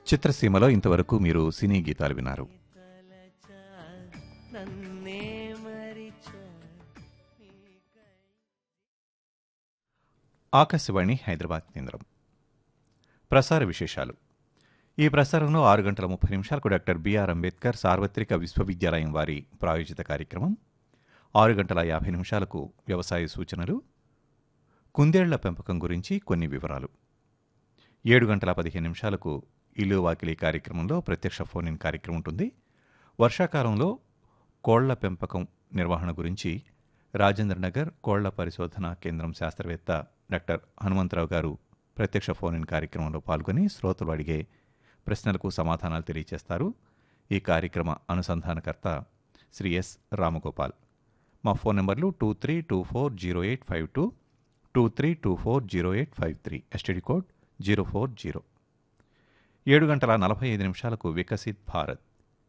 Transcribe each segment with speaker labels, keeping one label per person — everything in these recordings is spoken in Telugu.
Speaker 1: చిత్రసీమలో ఇంతవరకు మీరు సినీ గీతాలు విన్నారు
Speaker 2: నన్నే మరిచా
Speaker 1: ఆకాశవాణి హైదరాబాద్ కేంద్రం ప్రసార విశేషాలు ఈ ప్రసారంలో ఆరు గంటల ముప్పై నిమిషాలకు డాక్టర్ బిఆర్ అంబేద్కర్ సార్వత్రిక విశ్వవిద్యాలయం వారి ప్రాయోజిత కార్యక్రమం ఆరు గంటల యాభై నిమిషాలకు వ్యవసాయ సూచనలు కుందేళ్ల పెంపకం గురించి కొన్ని వివరాలు ఏడు గంటల పదిహేను నిమిషాలకు ఇల్లు వాకిలి కార్యక్రమంలో ప్రత్యక్ష ఫోన్ ఇన్ కార్యక్రమం ఉంటుంది వర్షాకాలంలో కోళ్ల పెంపకం నిర్వహణ గురించి రాజేంద్ర నగర్ కోళ్ల పరిశోధన కేంద్రం శాస్త్రవేత్త డాక్టర్ హనుమంతరావు గారు ప్రత్యక్ష ఫోన్ ఇన్ కార్యక్రమంలో పాల్గొని శ్రోతలు అడిగే ప్రశ్నలకు సమాధానాలు తెలియజేస్తారు ఈ కార్యక్రమ అనుసంధానకర్త శ్రీ ఎస్ రామగోపాల్ మా ఫోన్ నెంబర్లు two three two four zero eight five two two three two four zero eight five three STD code zero four zero ఏడు గంటల నలభై ఐదు నిమిషాలకు వికసిత్ భారత్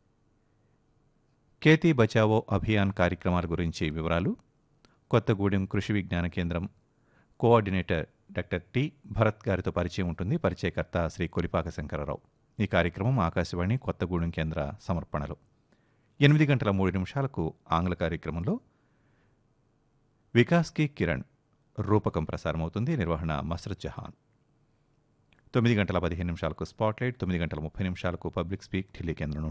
Speaker 1: కేతీ బచావో అభియాన్ కార్యక్రమాల గురించి వివరాలు కొత్తగూడెం కృషి విజ్ఞాన కేంద్రం కోఆర్డినేటర్ డాక్టర్ టి భరత్ గారితో పరిచయం ఉంటుంది పరిచయకర్త శ్రీ కొలిపాక శంకరరావు ఈ కార్యక్రమం ఆకాశవాణి కొత్తగూడెం కేంద్ర సమర్పణలు ఎనిమిది గంటల మూడు నిమిషాలకు ఆంగ్ల కార్యక్రమంలో వికాస్ కి కిరణ్ రూపకం ప్రసారమవుతుంది నిర్వహణ మసరత్ జహాన్ తొమ్మిది గంటల పదిహేను నిమిషాలకు స్పాట్లైట్ తొమ్మిది గంటల ముప్పై నిమిషాలకు పబ్లిక్ స్పీక్ ఢిల్లీ కేంద్రం